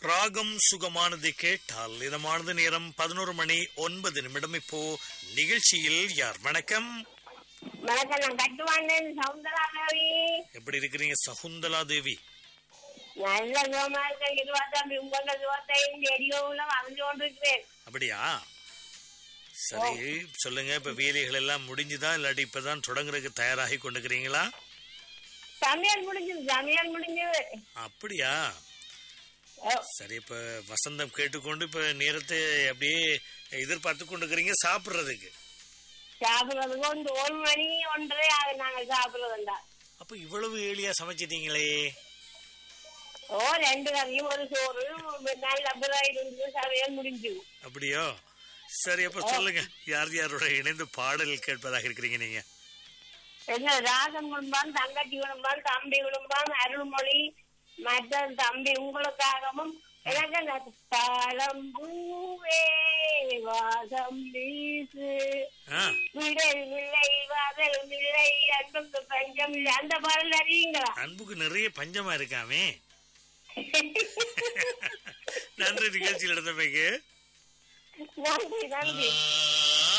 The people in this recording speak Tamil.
ராகம் சுகமானது கேட்டால் இதமானது நேரம் பதினோரு மணி ஒன்பது நிமிடம் இப்போ நிகழ்ச்சியில் யார் வணக்கம் வணக்கம் நான் கட்டுவாண்டேன் சவுந்தரா தேவி எப்படி இருக்கிறீங்க சகுந்தலா தேவி நல்ல சுகமா இருக்கேன் இருபத்தாம் உங்களோட சுகத்தையும் ரேடியோவுல அறிஞ்சு கொண்டிருக்கிறேன் அப்படியா சரி சொல்லுங்க இப்ப வேலைகள் எல்லாம் முடிஞ்சுதா இல்லாட்டி இப்பதான் தொடங்குறதுக்கு தயாராகி கொண்டுக்கிறீங்களா சமையல் முடிஞ்சது சமையல் முடிஞ்சது அப்படியா ஓ, சரி இப்ப வசந்தம் கேட்டுக்கொண்டு இப்ப நேரத்தை அப்படியே எதிர்பார்த்து கொண்டுக்கிறீங்க சாப்பிடுறதுக்கு சாப்பிடுறதுக்கு வந்து ஒரு மணி ஒன்றரை ஆகும் நாங்க சாப்பிடுறதுண்டா அப்ப இவ்வளவு ஏழியா சமைச்சிட்டீங்களே ஓ ரெண்டு கறியும் ஒரு சோறு நல்ல அப்புறம் இருந்து சமையல் முடிஞ்சு அப்படியோ சரி அப்ப சொல்லுங்க யார் யாரோட இணைந்து பாடல் கேட்பதாக இருக்கிறீங்க நீங்க என்ன ராகம் குடும்பம் தங்கச்சி குடும்பம் தம்பி குடும்பம் அருள்மொழி மற்ற தம்பி உங்களுக்காகவும் எனக்கு அந்த பழம்பூவே வாசம் வீசு ஆ, விடல் இல்லை வாதல் இல்லை அன்புக்கு பஞ்சம் இல்லை அந்த பாடல் அறியுங்களா அன்புக்கு நிறைய பஞ்சமா இருக்காமே நன்றி நிகழ்ச்சியில் இருந்தமைக்கு நன்றி நன்றி